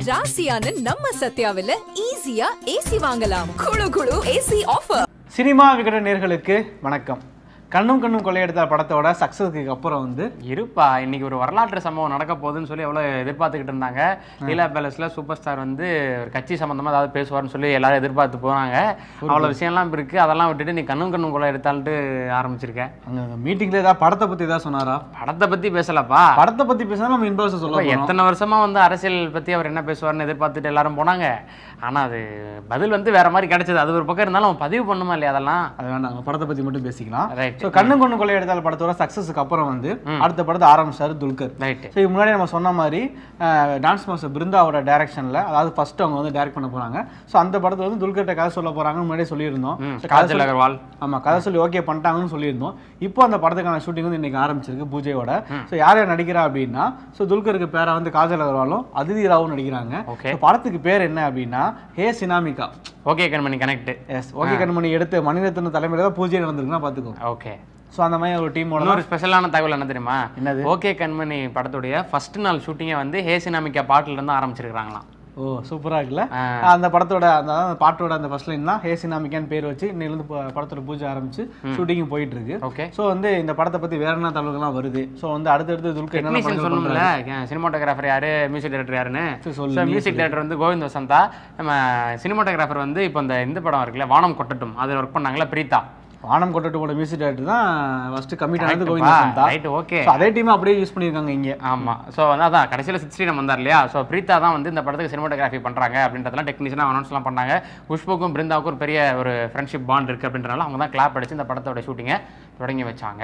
ராசியான நம்ம சத்யாவில ஈஸியா ஏசி வாங்கலாம் குழு குழு ஏசி ஆஃபர் சினிமா விகட நேர்களுக்கு வணக்கம் கண்ணும் கண்ணும் கொள்ளையெடுத்த படத்தோட சக்ஸஸ்க்கு அப்புறம் வந்து இருப்பா இன்னைக்கு ஒரு வரலாற்று சம்பவம் நடக்க போகுதுன்னு சொல்லி எவ்வளோ எதிர்பார்த்துக்கிட்டு இருந்தாங்க லீலா பேலஸ்ல சூப்பர் ஸ்டார் வந்து ஒரு கட்சி சம்பந்தமா ஏதாவது பேசுவார்னு சொல்லி எல்லாரும் எதிர்பார்த்து போனாங்க அவ்வளோ விஷயம்லாம் இப்ப இருக்கு அதெல்லாம் விட்டுட்டு நீ கண்ணும் கண்ணும் கொள்ள எடுத்தான்ட்டு ஆரம்பிச்சிருக்க அங்கே மீட்டிங்கில் ஏதாவது படத்தை பற்றி ஏதாவது சொன்னாரா படத்தை பத்தி பேசலப்பா படத்தை பற்றி பேசினா நம்ம இன்ட்ரெஸ்ட் சொல்ல அப்ப போறோம். எத்தனை வருஷமா வந்து அரசியல் பத்தி அவர் என்ன பேசுவார்னு எதிர்பார்த்துட்டு எல்லாரும் போனாங்க ஆனா அது பதில் வந்து வேற மாதிரி கிடைச்சது அது ஒரு பக்கம் இருந்தாலும் அவன் பதிவு பண்ணுமா இல்லையா அதெல்லாம் அது வேண்டாம் நம்ம படத்தை பற்றி மட்டும் பேசிக்கலாம் ரைட் ஸோ கண்ணும் கண்ணும் கொள்ளையெடுத்தால் படத்தோட சக்ஸஸ்க்கு அப்புறம் வந்து அடுத்த படத்தை ஆரம்பிச்சாரு துல்கர் ரைட் ஸோ இது முன்னாடி நம்ம சொன்ன மாதிரி டான்ஸ் மாஸ்டர் பிருந்தாவோட டைரக்ஷனில் அதாவது ஃபர்ஸ்ட் அவங்க வந்து டைரக்ட் பண்ண போறாங்க ஸோ அந்த படத்தில் வந்து துல்கர்ட்ட கதை சொல்ல போறாங்கன்னு முன்னாடியே சொல்லியிருந்தோம் So, கதை காஜல் சொல்லி- அகர்வால் ஆமா கதை சொல்லி ஓகே பண்ணிட்டாங்கன்னு சொல்லியிருந்தோம் இப்போ அந்த படத்துக்கான ஷூட்டிங் வந்து இன்னைக்கு ஆரம்பிச்சிருக்கு பூஜையோட ஸோ யார் யார் நடிக்கிறா அப்படின்னா ஸோ துல்கருக்கு பேரா வந்து காஜல் அகர்வாலும் அதிதி ராவும் நடிக்கிறாங்க Okay. So, படத்துக்கு பேர் என்ன அப்படின்னா hey Sinamika okay Kanmani connect yes okay Kanmani எடுத்து மணிரத்ன தலைமையில தான் பூஜை நடந்திருக்குன்னா பார்த்துக்கோ ஓகே ஸோ அந்த மாதிரி ஒரு டீமோட இன்னொரு ஸ்பெஷலான தகவல் என்ன தெரியுமா என்னது? ஓகே கண்மணி படத்துடைய ஃபர்ஸ்ட் நாள் ஷூட்டிங்கை வந்து ஹேசினாமிக்கா பாட்டுல இருந்து ஆரம்பிச்சிருக்காங்களாம் ஓ சூப்பரா இருக்குல்ல ஆ. அந்த படத்தோட அந்த அதாவது அந்த பாட்டோட அந்த ஃபர்ஸ்ட் லைன் தான் ஹே சினாமிக்கான்னு பேர் வச்சு இன்னிலிருந்து ப- படத்தோட பூஜை ஆரம்பிச்சு ஷூட்டிங் போயிட்டு இருக்கு ஓகே ஸோ வந்து இந்த படத்தை பத்தி வேற என்ன தகவல்கள்லாம் வருது ஸோ வந்து அடுத்தடுத்து துல்கர் என்னென்ன டெக்னீஷியன் படங்கள் சொல்லணும்ல சினிமாட்டோகிராஃபர் யாரு மியூசிக் டைரக்டர் யாருன்னு சரி, சொல்லு, ஸோ நீயே மியூசிக் டைரக்டர் வந்து கோவிந்த் வசந்தா நம்ம சினிமாட்டோகிராஃபர் வந்து இப்போ இந்த இந்த படம் இருக்குல்ல வானம் கொட்டட்டும் அதில் ஒர்க் பண்ணாங்களா பிரீதா வானம் கொட்டட்டோட மியூசிக் டைரக்டர் தான் ஃபர்ஸ்ட் கமிட் ஆனது Govind Vasantha right okay So, அதே டீம் அப்படியே யூஸ் பண்ணியிருக்காங்க இங்க ஆமா ஸோ வந்து அதான் கடைசியில் சிக்ஸ்டி வந்தார் இல்லையா ஸோ பிரீதா தான் வந்து இந்த படத்துக்கு சினிமாட்டோகிராஃபி பண்றாங்க அப்படின்றதெல்லாம் டெக்னீஷியனாக அனௌன்ஸ்லாம் பண்ணாங்க குஷ்புக்கும் பிருந்தாவுக்கும் ஒரு பெரிய ஒரு ஃப்ரெண்ட்ஷிப் பாண்ட் இருக்கு அப்படின்றனால அவங்க தான் கிளாப் அடிச்சு இந்த படத்தோட ஷூட்டிங்கை தொடங்கி வச்சாங்க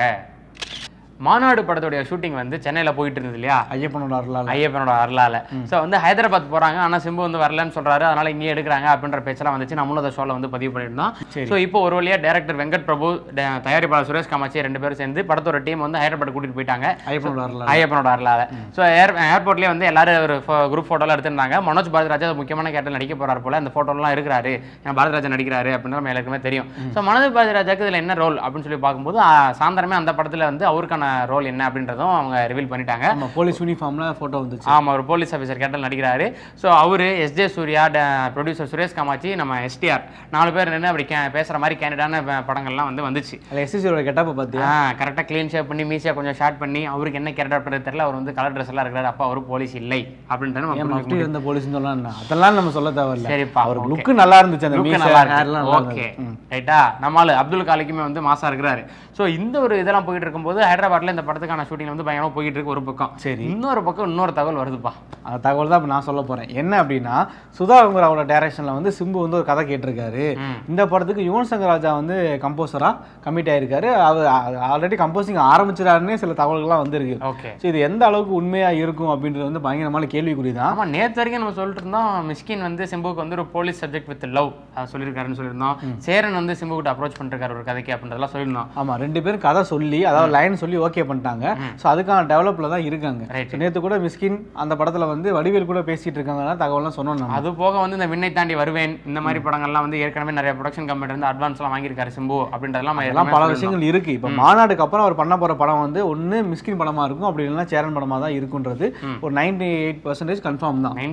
மாநாடு படத்தோடைய ஷூட்டிங் வந்து சென்னையில போயிட்டு இருந்தது இல்லையா ஐயப்பனோட அருளால் ஐயப்பனோட அருளால ஸோ வந்து ஹைதராபாத் போறாங்க ஆனா சிம்பு வந்து வரலன்னு சொல்றாரு அதனால இங்கேயே எடுக்கிறாங்க அப்படின்ற பேச்செல்லாம் வந்துச்சு நம்மளும் அந்த ஷோல வந்து பதிவு பண்ணியிருந்தோம் ஸோ இப்போ ஒரு வழியா டேரக்டர் வெங்கட் பிரபு ட- தயாரிப்பாளர் சுரேஷ் காமாட்சி ரெண்டு பேரும் சேர்ந்து படத்தோட டீம் வந்து ஹைதராபாத் கூட்டிட்டு போயிட்டாங்க ஐயப்பனோட அருளால் ஐயப்பனோட அருளால ஸோ ஏர் ஏர்போர்ட்லேயே வந்து எல்லாரும் ஒரு குரூப் ஃபோட்டோலாம் எடுத்திருந்தாங்க மனோஜ் பாரதிராஜா அது முக்கியமான கேரக்டர் நடிக்க போறாரு போல அந்த ஃபோட்டோலாம் இருக்கிறாரு ஏன்னா பாரதிராஜா நடிக்கிறாரு அப்படின்னு நம்ம எல்லாருக்குமே தெரியும் ஸோ மனோஜ் பாரதிராஜாக்கு இதுல என்ன ரோல் அப்படின்னு சொல்லி பார்க்கும்போது ஆ, சாயந்தரமே அந்த படத்துல வந்து அவருக்கான ரோல் என்ன அப்படின்றதும் அவங்க ரிவீல் பண்ணிட்டாங்க ஆமா போலீஸ் யூனிஃபார்ம்ல போட்டோ வந்துச்சு ஆமா ஒரு போலீஸ் ஆஃபீஸர் கேட்டல் நடிக்கிறாரு ஸோ அவரு எஸ்ஜே சூர்யா ப்ரொடியூசர் சுரேஷ் காமாட்சி நம்ம எஸ்டிஆர் நாலு பேர் நின்று அப்படி கே பேசுற மாதிரி கேண்டிடான படங்கள்லாம் வந்து வந்துச்சு அதில் எஸ்எஸ்சியோட கெட்டப்ப பார்த்தியா கரெக்டாக க்ளீன் ஷேப் பண்ணி மீசியா கொஞ்சம் ஷார்ட் பண்ணி அவருக்கு என்ன கேரக்டர் பண்ணுறது தெரியல அவர் வந்து கலர் ட்ரெஸ் எல்லாம் இருக்கிறாரு அப்பா அவர் போலீஸ் இல்லை அப்படின்ட்டு நம்ம ஏன் புரிஞ்சுக்க மஃப்டி முடியும். இருந்த போலீஸ்னு சொல்லலாம் என்ன? அதெல்லாம் நம்ம சொல்ல தேவையில்ல சரிப்பா, அவருக்கு okay. லுக்கு நல்லா இருந்துச்சு அந்த Look மீசை, நல்லா hairலாம் இருக்கு நல்லா ஓகே இருந்துச்சு. ரைட்டா நம்மால் அப்துல் காலிக்குமே வந்து மாசா இருக்கிறாரு ஸோ இந்த ஒரு இதெல்லாம் போயிட்டு இருக்கும்போது ஹைதராபாத்ல இந்த படத்துக்கான ஷூட்டிங் வந்து பயங்கரமா போயிட்டு இருக்கு ஒரு பக்கம் சரி. இன்னொரு பக்கம் இன்னொரு தகவல் வருதுப்பா அந்த தகவல் தான் இப்போ நான் சொல்ல போறேன் என்ன அப்படின்னா சுதா அவரோட டைரக்ஷன்ல வந்து சிம்பு வந்து ஒரு கதை கேட்டிருக்காரு ம். இந்த படத்துக்கு யுவன் சங்கர் ராஜா வந்து கம்போசரா கமிட் ஆயிருக்காரு அவர் ஆல்ரெடி கம்போசிங் ஆரம்பிச்சிடாருன்னே சில தகவல்கள்லாம் வந்திருக்கு ஓகே ஸோ இது எந்த அளவுக்கு உண்மையா இருக்கும் அப்படின்றது வந்து பயங்கரமான கேள்விக்குறி தான் ஆமா நேத்து வரைக்கும் நம்ம சொல்லிட்டு இருந்தோம் மிஸ்கின் வந்து சிம்புக்கு வந்து ஒரு போலீஸ் சப்ஜெக்ட் வித் லவ் சொல்லியிருக்காருன்னு சொல்லியிருந்தோம் சேரன் வந்து சிம்பு கிட்ட அப்ரோச் பண்ணிருக்காரு ஒரு கதைக்கு அப்படின்றதெல்லாம் சொல்லியிருந்தோம் ஆமா ரெண்டு பேரும் கதை சொல்லி அதாவது லைன் சொல்லி ஓகே பண்ணிட்டாங்க ஸோ அதுக்கான டெவலப்ல தான் இருக்காங்க Right. So, நேத்து கூட மிஸ்கின் அந்த படத்துல வந்து வடிவேல் கூட பேசிட்டு இருக்காங்க தகவல்லாம் சொன்னோம் நம்ம அது போக வந்து இந்த விண்ணை தாண்டி வருவேன் இந்த மாதிரி படங்கள்லாம் வந்து ஏற்கனவே நிறைய ப்ரொடக்ஷன் கம்பெனி வந்து அட்வான்ஸ் எல்லாம் வாங்கியிருக்காரு சிம்பு அப்படின்றதெல்லாம் நம்ம எல்லாம் ஏற்கனவே பல சொல்லியிருந்தோம். விஷயங்கள் இருக்கு இப்போ மாநாடுக்கு அப்புறம் அவர் பண்ண போற படம் வந்து ஒண்ணு மிஸ்கின் படமா இருக்கும் அப்படி இல்லைன்னா சேரன் படமா தான் இருக்குன்றது ஒரு நைன்டி எயிட் பர்சன்டேஜ் கன்ஃபார்ம் தான்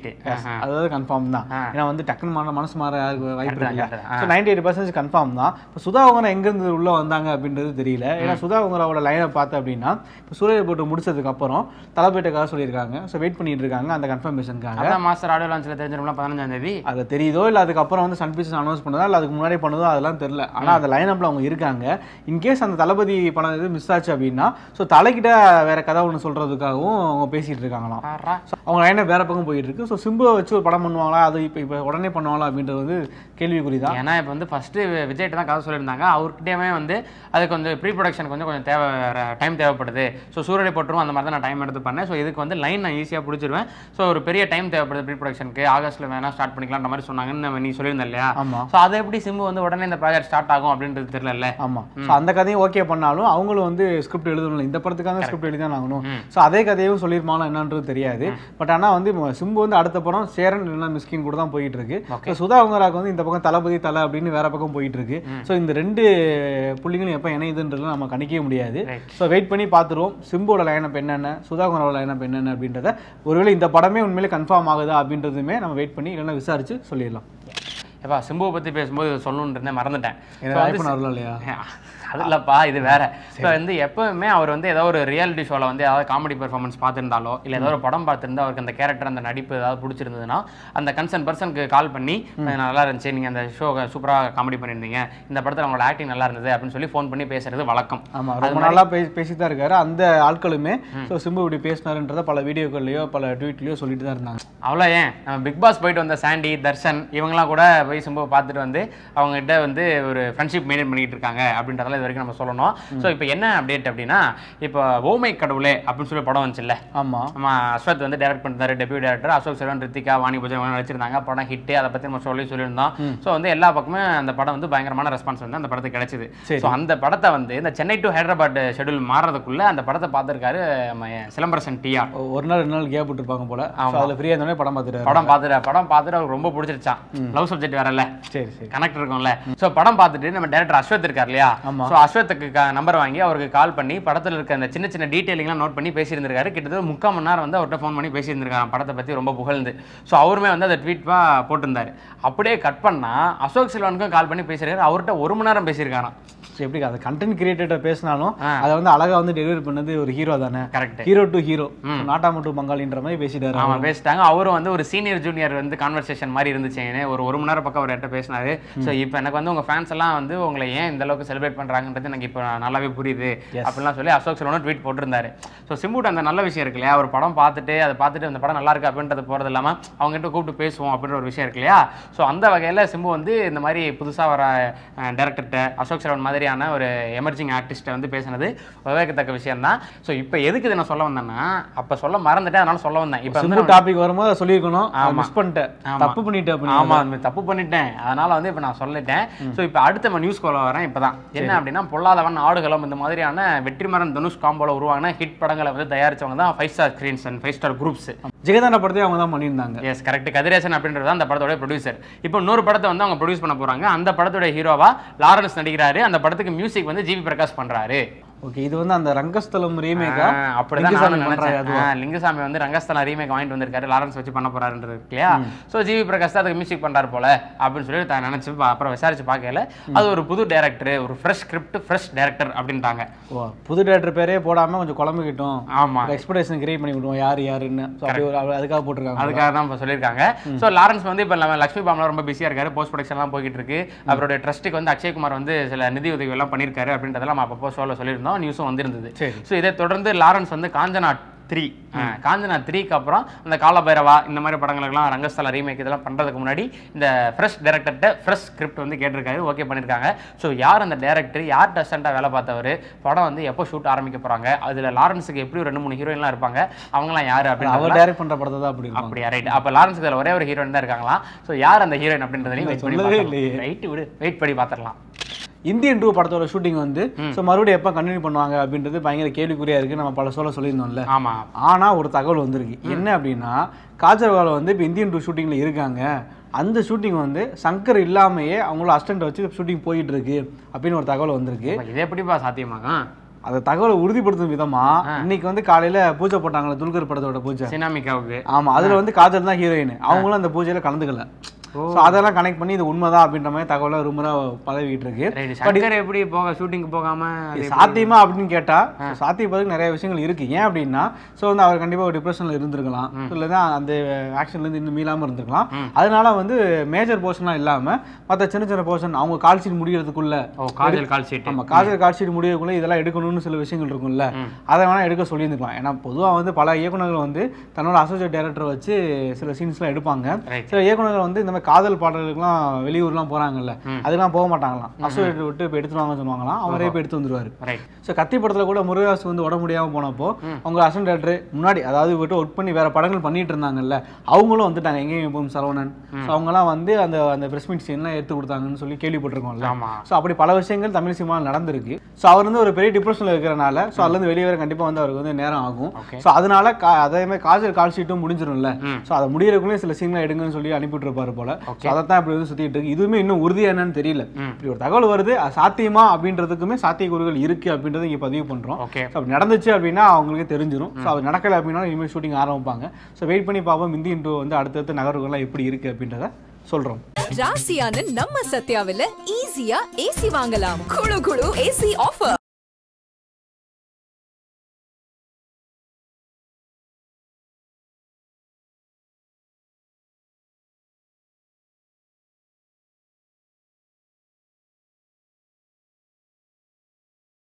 98 அதாவது கன்ஃபார்ம் தான் ஆ. ஏன்னா வந்து டக்குனு மாற மனசு மாற யாருக்கு வாய்ப்பு Correct தான், இருக்குல்ல correct தான். So ninety eight percentage confirm தான் இப்போ சுதா அவங்க எங்கேருந்து உள்ள வந்தாங்க அப்படின்றது தெரியல ஏன்னா சுதா அவங்களோட லைனை பார்த்து அப்படின்னா இப்போ சூரிய போட்டு முடிச்சதுக்கு அப்புறம் தலைப்பேட்டுக்காக சொல்லியிருக்காங்க ஸோ வெயிட் பண்ணிட்டு இருக்காங்க அந்த கன்ஃபர்மேஷனுக்காக அதான் மாஸ்டர் ஆடியோ லான்ச்ல தெரிஞ்சிரும்ல பதினஞ்சாம் தேதி அது தெரியுதோ இல்லை அதுக்கப்புறம் வந்து சன் பிக்சர்ஸ் அனௌன்ஸ் பண்ணதா இல்லை அதுக்கு முன்னாடி பண்ணதோ அதெல்லாம் தெரியல ஆனால் அந்த லைனப்பில் அவங்க இருக்காங்க இன்கேஸ் அந்த தளபதி படம் இது மிஸ் ஆச்சு அப்படின்னா ஸோ தலைக்கிட்ட வேற கதை ஒன்று சொல்றதுக்காகவும் அவங்க பேசிட்டு இருக்காங்களாம் பாரா. So, அவங்க லைனை வேற பக்கம் போயிட்டு இருக்கு ஸோ சிம்புவை வச்சு ஒரு படம் பண்ணுவாங்களா அது இப்போ இப்போ உடனே பண்ணுவாங்களா அப்படின்றது வந்து கேள்விக்குறி தான் ஏன்னா இப்போ வந்து ஃபர்ஸ்ட் விஜய்ட்ட தான் கதை சொல்லியிருந்தாங்க அவர்கிட்டயுமே வந்து அது கொஞ்சம் ப்ரீ ப்ரொடக்ஷன் கொஞ்சம் கொஞ்சம் தேவை டைம் தேவைப்படுது ஸோ சூரியனை போட்டுரும் அந்த மாதிரி தான் நான் டைம் எடுத்து பண்ணேன் ஸோ இதுக்கு வந்து லைன் நான் ஈஸியாக பிடிச்சிருவேன் ஸோ ஒரு பெரிய டைம் தேவைப்படுது ப்ரீ ப்ரொடக்ஷனுக்கு ஆகஸ்ட்ல வேணா ஸ்டார்ட் பண்ணிக்கலாம்ன்ற மாதிரி சொன்னாங்கன்னு நம்ம நீ சொல்லியிருந்த இல்லையா ஆமா ஸோ அதை எப்படி சிம்பு வந்து உடனே இந்த ப்ராஜெக்ட் ஸ்டார்ட் ஆகும் அப்படின்றது தெரியல ஆமா ஸோ அந்த கதையும் ஓகே பண்ணாலும் அவங்களும் வந்து ஸ்கிரிப்ட் எழுதணும் இந்த படத்துக்காக ஸ்கிரிப்ட் எழுதி தான் ஆகணும் ஸோ அதே கதையும் சொல்லியிருப்பாங்களா என்னன்றது தெரியாது பட் ஆனா வந்து ம- சிம்பு வந்து அடுத்த படம் சேரன் இல்லைன்னா மிஸ்கின் கூட தான் போயிட்டு இருக்கு ஸோ சுதா அவங்கராக்கு வந்து இந்த பக்கம் தளபதி தலை அப்படின்னு வேற பக்கம் போயிட்டு இருக்கு ஸோ இந்த ரெண்டு புள்ளிகளும் எப்போ இணையுதுன்றது நம்ம கணிக்கவே முடியாது Right. Right. ஸோ வெயிட் பண்ணி பார்த்துருவோம் சிம்போட லைனப் என்னென்ன சுதாகரோட லைனப் என்னென்ன அப்படின்றத ஒருவேளை இந்த படமே உண்மையிலே கன்ஃபார்ம் ஆகுதா அப்படின்றதுமே நம்ம வெயிட் பண்ணி இல்லைன்னா விசாரிச்சு சொல்லிடலாம் ஏப்பா சிம்புவை பத்தி பேசும்போது சொல்லணும்னு இருந்தேன் மறந்துட்டேன் So ஏன்னா வந்து ஐஃபோன் வரல இல்லையா அது இல்லப்பா இது வேற இப்போ வந்து எப்பவுமே அவர் வந்து ஏதோ ஒரு ரியாலிட்டி ஷோல வந்து ஏதாவது காமெடி பெர்ஃபார்மன்ஸ் பார்த்திருந்தாலோ இல்ல ஏதோ ஒரு படம் பார்த்திருந்தா அவருக்கு அந்த கேரக்டர் அந்த நடிப்பு ஏதாவது பிடிச்சிருந்ததுன்னா அந்த கன்சர்ன் பர்சனுக்கு கால் பண்ணி "இது நல்லா இருந்துச்சு நீங்க அந்த ஷோ சூப்பரா காமெடி பண்ணியிருந்தீங்க இந்த படத்துல உங்களோட ஆக்டிங் நல்லா இருந்தது அப்படின்னு சொல்லி ஃபோன் பண்ணி பேசுறது வழக்கம் ஆமா ரொம்ப நாளா பேசி பேசிட்டு தான் இருக்காரு அந்த ஆட்களுமே ஸோ சிம்பு இப்படி பேசினாருன்றத பல வீடியோக்கள்லயோ பல ட்வீட்லயோ சொல்லிட்டு தான் இருந்தாங்க அவ்வளோ ஏன் நம்ம பிக் பாஸ் போயிட்டு வந்த சாண்டி தர்ஷன் இவங்கலாம் கூட போய் சிம்புவை பார்த்துட்டு வந்து அவங்ககிட்ட வந்து ஒரு ஃப்ரெண்ட்ஷிப் மெயின்டைன் பண்ணிட்டு இருக்காங்க அப்படின்றதெல்லாம் இது வரைக்கும் நம்ம சொல்லணும் ஸோ இப்போ என்ன அப்டேட் அப்படின்னா இப்போ ஓமை கடவுளே அப்படின்னு சொல்லி படம் வந்துச்சுல்ல ஆமா ஆமா அஸ்வத் வந்து டைரக்ட் பண்ணிருந்தாரு டெபியூ டேரக்டர் அசோக் செல்வன் ரித்திகா வாணி பூஜா இவங்க நடிச்சிருந்தாங்க படம் ஹிட் அதை பத்தி நம்ம சொல்லி சொல்லியிருந்தோம் ஸோ வந்து எல்லா பக்கமும் அந்த படம் வந்து பயங்கரமான ரெஸ்பான்ஸ் வந்து அந்த படத்துக்கு கிடைச்சது சரி. ஸோ அந்த படத்தை வந்து இந்த சென்னை டு ஹைதராபாத் ஷெட்யூல் மாறதுக்குள்ள அந்த படத்தை பார்த்திருக்காரு நம்ம சிலம்பரசன் டிஆர் ஒ- ஒரு நாள் ரெண்டு நாள் கேப் விட்டுருப்பாங்க போல ஸோ அதில் ஃப்ரீயாக இருந்தோடனே படம் பார்த்துட்டாரு படம் பார்த்துட்டு படம் பார்த்துட்டு அவருக்கு ரொம்ப பிடிச்சிருச்சான் லவ் சப்ஜெக்ட் வேறல்ல சரி சரி கனெக்ட் இருக்கும்ல ஸோ படம் பார்த்துட்டு நம்ம டேரக்டர் அஸ்வத் இருக்கார் இல்லையா ஆமா. ஸோ அஸ்வத்துக்கு நம்பர் வாங்கி அவருக்கு கால் பண்ணி படத்தில் இருக்க அந்த சின்ன சின்ன டீட்டெயிலிங்லாம் நோட் பண்ணி பேசியிருந்திருக்காரு கிட்டத்தட்ட முக்கால் மணி நேரம் வந்து அவர்கிட்ட ஃபோன் பண்ணி பேசியிருந்திருக்காங்க படத்தை பற்றி ரொம்ப புகழ்ந்து ஸோ அவருமே வந்து அதை ட்வீட்டாக போட்டிருந்தாரு அப்படியே கட் பண்ணா அசோக் சில்வானுக்கும் கால் பண்ணி பேசியிருக்காரு அவர்கிட்ட ஒரு மணி நேரம் பேசியிருக்காராம் ஸோ எப்படி அது கண்டென்ட் கிரியேட்டர் பேசினாலும் ஆ. அதை வந்து அழகா வந்து டெலிவரி பண்ணது ஒரு ஹீரோ தானே correct hero to hero Nattamai to பங்காளின்ற மாதிரி பேசிட்டாரு ஆமா பேசிட்டாங்க அவரும் வந்து ஒரு சீனியர் ஜூனியர் வந்து கான்வர்சேஷன் மாதிரி இருந்துச்சு ஒரு ஒரு மணி நேரம் பக்கம் அவர் என்கிட்ட பேசினாரு ஸோ இப்போ எனக்கு வந்து உங்க ஃபேன்ஸ் எல்லாம் வந்து உங்களை ஏன் இந்த அளவுக்கு செலிப்ரேட் பண்றாங்கன்றது எனக்கு இப்போ நல்லாவே புரியுது அப்படிலாம் சொல்லி அசோக் செல்வனும் ட்வீட் போட்டிருந்தாரு ஸோ சிம்புட் அந்த நல்ல விஷயம் இருக்கு இல்லையா ஒரு படம் பார்த்துட்டு அதை பார்த்துட்டு அந்த படம் நல்லா இருக்கு அப்படின்றது போறது இல்லாம அவங்க கிட்ட கூப்பிட்டு பேசுவோம் அப்படின்ற ஒரு விஷயம் இருக்கு இல்லையா ஸோ அந்த வகையில சிம்பு வந்து இந்த மாதிரி புதுசா வர டேரக்டர்கிட்ட அசோக் செல்வன் மாதிரியான ஒரு எமர்ஜிங் ஆர்டிஸ்ட்டை வந்து பேசினது விவேகத்தக்க விஷயம் தான் ஸோ இப்போ எதுக்கு இதை நான் சொல்ல வந்தேன்னா அப்போ சொல்ல மறந்துட்டேன் அதனால சொல்ல வந்தேன் இப்போ வந்து சிம்பு டாபிக் வரும்போது அதை சொல்லியிருக்கணும் ஆமா. மிஸ் பண்ணிட்டேன் ஆமா. தப்பு பண்ணிட்டேன் அப்படின்னு ஆமா அது தப்பு பண்ணிட்டேன் அதனால வந்து இப்போ நான் சொல்லிட்டேன் ஸோ இப்போ அடுத்த நம்ம நியூஸ் கோல வரேன் இப்பதான் என்ன அப்படின்னா பொல்லாதவன் ஆடுகளம் இந்த மாதிரியான வெற்றிமாறன் தனுஷ் காம்போல உருவான ஹிட் படங்களை வந்து தயாரிச்சவங்க தான் five star screens and five star groups ஜெகதான படத்தையும் அவங்க தான் பண்ணியிருந்தாங்க எஸ் கரெக்ட் கதிரேசன் அப்படின்றது தான் அந்த படத்தோட ப்ரொடியூசர் இப்போ இன்னொரு படத்தை வந்து அவங்க ப்ரொடியூஸ் பண்ண போறாங்க அந்த படத்தோட ஹீரோவா லாரன்ஸ் நடிக்கிறாரு அந்த படத்துக்கு மியூசிக் வந்து ஜிவி பிரகாஷ் பண்றாரு ஓகே இது வந்து அந்த ரங்கஸ்தலம் ரீமேக்கா ஆ, அப்படிதான் நானும் நினைச்சேன் ஆ, லிங்குசாமி வந்து ரங்கஸ்தலம் ரீமேக் வாங்கிட்டு வந்திருக்காரு லாரன்ஸ் வச்சு பண்ண போறாருன்றது இருக்கு இல்லையா ஸோ ஜிவி பிரகாஷ் தான் அதுக்கு மியூசிக் பண்றாரு போல அப்படின்னு சொல்லி தான் நினைச்சு பா- அப்புறம் விசாரிச்சு பார்க்கல அது ஒரு புது டேரக்டர் ஒரு ஃப்ரெஷ் ஸ்கிரிப்ட் ஃப்ரெஷ் டேரக்டர் அப்படின்ட்டாங்க ஓ புது டேரக்டர் பேரே போடாம கொஞ்சம் குழம்பிக்கிட்டோம் ஆமா எக்ஸ்பெக்டேஷன் கிரியேட் பண்ணி விடுவோம் யார் யாருன்னு ஸோ அப்படி ஒரு அதுக்காக போட்டிருக்காங்க அதுக்காக தான் இப்போ சொல்லியிருக்காங்க ஸோ லாரன்ஸ் வந்து இப்போ நம்ம லக்ஷ்மி பாம்லாம் ரொம்ப பிஸியாக இருக்காரு போஸ்ட் ப்ரொடக்ஷன்லாம் போய்கிட்டு இருக்கு அவருடைய ட்ரஸ்ட்டுக்கு வந்து அக்ஷய்குமார் வந்து சில நிதி உதவி எல்லாம் பண்ணியிருக்காரு அப்படின்றதெல்லாம் நம்ம அப்பப்போ ஷோவில் சொல்லியிருந்தோம் நியூஸும் வந்திருந்தது சரி. ஸோ இதை தொடர்ந்து லாரன்ஸ் வந்து காஞ்சனா த்ரீ காஞ்சனா த்ரீக்கு அப்புறம் அந்த காலபைரவா இந்த மாதிரி படங்களுக்கெல்லாம் ரங்கஸ்தல ரீமேக் இதெல்லாம் பண்ணுறதுக்கு முன்னாடி இந்த ஃப்ரெஷ் டேரக்டர்கிட்ட ஃப்ரெஷ் ஸ்கிரிப்ட் வந்து கேட்டிருக்காரு ஓகே பண்ணியிருக்காங்க ஸோ யார் அந்த டேரக்டர் யார் டஸ்டண்ட்டாக வேலை பார்த்தவர் படம் வந்து எப்போ ஷூட் ஆரம்பிக்க போகிறாங்க அதில் லாரன்ஸுக்கு எப்படி ஒரு ரெண்டு மூணு ஹீரோயின்லாம் இருப்பாங்க அவங்களாம் யார் அப்படின்னு அவர் டைரக்ட் பண்ற படத்தை தான் அப்படி இருக்கும் அப்படியா ரைட் அப்ப லாரன்ஸ் இதுல ஒரே ஒரு ஹீரோயின் தான் இருக்காங்களா சோ யார் அந்த ஹீரோயின் அப்படின்றதையும் வெயிட் பண்ணி சொல்லவே பார்க்கலாம் இல்லையே. ரைட் விடு வெயிட் பண்ணி பார்த்துடலாம் இந்தியன் டூ படத்தோட ஷூட்டிங் வந்து ஸோ மறுபடியும் எப்போ கண்டினியூ பண்ணுவாங்க அப்படின்றது பயங்கர கேள்விக்குறியா இருக்கு நம்ம பல சொல்ல சொல்லியிருந்தோம்ல ஆமா ஆனா ஒரு தகவல் வந்திருக்கு என்ன அப்படின்னா காஜர்வால வந்து இப்போ இந்தியன் டூ ஷூட்டிங்ல இருக்காங்க அந்த ஷூட்டிங் வந்து சங்கர் இல்லாமையே அவங்கள அசிஸ்டன்ட் வச்சு ஷூட்டிங் போயிட்டு இருக்கு அப்படின்னு ஒரு தகவல் வந்திருக்கு அப்ப இது எப்படிப்பா சாத்தியமாகும் அந்த தகவலை உறுதிப்படுத்தும் விதமா இன்னைக்கு வந்து காலையில பூஜை போட்டாங்களே துல்கர் படத்தோட பூஜை சினாமிகாவுக்கு ஆமா அதுல வந்து காஜல் தான் ஹீரோயின் அவங்களும் அந்த பூஜையில கலந்துக்கல ஸோ அதெல்லாம் கனெக்ட் பண்ணி இது உண்மைதான் அப்படின்ற மாதிரி தகவலை ரூமரா பதவிக்கிட்டு இருக்கு ரைட் சங்கர் எப்படி போக ஷூட்டிங் போகாம அது இது சாத்தியமா அப்படின்னு கேட்டா சாத்தியப்படுறதுக்கு நிறைய விஷயங்கள் இருக்கு ஏன் அப்படின்னா ஸோ வந்து அவர் கண்டிப்பா ஒரு டிப்ரெஷன்ல இருந்திருக்கலாம் இல்லைன்னா அந்த ஆக்ஷன்ல இருந்து இன்னும் மீளாம இருந்திருக்கலாம் அதனால வந்து மேஜர் போர்ஷன்லாம் இல்லாம மற்ற சின்ன சின்ன போர்ஷன் அவங்க கால் ஷீட் முடிகிறதுக்குள்ள ஓ காஜல் கால் ஷீட் நம்ம காஜல் கால் ஷீட் முடியக்குள்ள இதெல்லாம் எடுக்கணும்னு சில விஷயங்கள் இருக்கும்ல அதை வேணா எடுக்க சொல்லியிருந்துக்கலாம் ஏன்னா பொதுவா வந்து பல இயக்குனர்கள் வந்து தன்னோட அசோசியேட் டைரக்டர் வச்சு சில சீன்ஸ்லாம் எடுப்பாங்க Right. சில இயக்குனர்கள் வந்து இந்த மாதிரி காதல் பாடல்களுக்குலாம் வெளியூர்லாம் போறாங்கல்ல அதுக்கெல்லாம் போக மாட்டாங்களாம் அசோசியேட் விட்டு இப்போ எடுத்துட்டு வாங்க சொல்லுவாங்களாம் அவரே இப்போ எடுத்து வந்துருவாரு ரைட் ஸோ கத்தி படத்துல கூட முருகாசு வந்து உடம்பு முடியாம போனப்போ அவங்க அசன் டேரக்டர் முன்னாடி அதாவது விட்டு ஒர்க் பண்ணி வேற படங்கள் பண்ணிட்டு இருந்தாங்கல்ல அவங்களும் வந்துட்டாங்க எங்கேயும் போகும் சரவணன் ஸோ அவங்கலாம் வந்து அந்த அந்த பிரஸ் மீட் சீன்லாம் எடுத்து கொடுத்தாங்கன்னு சொல்லி கேள்விப்பட்டிருக்கோம்ல ஆமா ஸோ அப்படி பல விஷயங்கள் தமிழ் சினிமாவில் நடந்திருக்கு ஸோ அவர் வந்து ஒரு பெரிய டிப்ரெஷனில் இருக்கிறனால ஸோ அதுலேருந்து வெளியே வர கண்டிப்பாக வந்து அவருக்கு வந்து நேரம் ஆகும் Okay. ஸோ அதனால கா அதே மாதிரி காஜல் கால் ஷீட்டும் முடிஞ்சிரும்ல ம். ஸோ அதை முடியறதுக்குள்ளே சில சீன்லாம் எடுங்கன்னு சொல்லி அனுப்பிட்டு இருப்பாரு போல போல ஸோ அதை தான் இப்படி வந்து சுத்திட்டு இருக்கு இதுவுமே இன்னும் உறுதியா என்னன்னு தெரியல ம். இப்படி ஒரு தகவல் வருது அது சாத்தியமா அப்படின்றதுக்குமே சாத்தியக்கூறுகள் இருக்கு அப்படின்றத இங்க பதிவு பண்றோம் ஓகே ஸோ அப்படி நடந்துச்சு அப்படின்னா அவங்களுக்கே தெரிஞ்சிடும் ஸோ அது நடக்கல அப்படின்னா இனிமேல் ஷூட்டிங் ஆரம்பிப்பாங்க ஸோ வெயிட் பண்ணி பார்ப்போம் இந்தி இன்ட்ரோ வந்து அடுத்தடுத்த நகர்வுகள்லாம் எப்படி இருக்கு அப்படின்றத சொல்றோம் ராசியான நம்ம சத்யாவில ஈஸியா ஏசி வாங்கலாம் குழு குழு ஏசி ஆஃபர்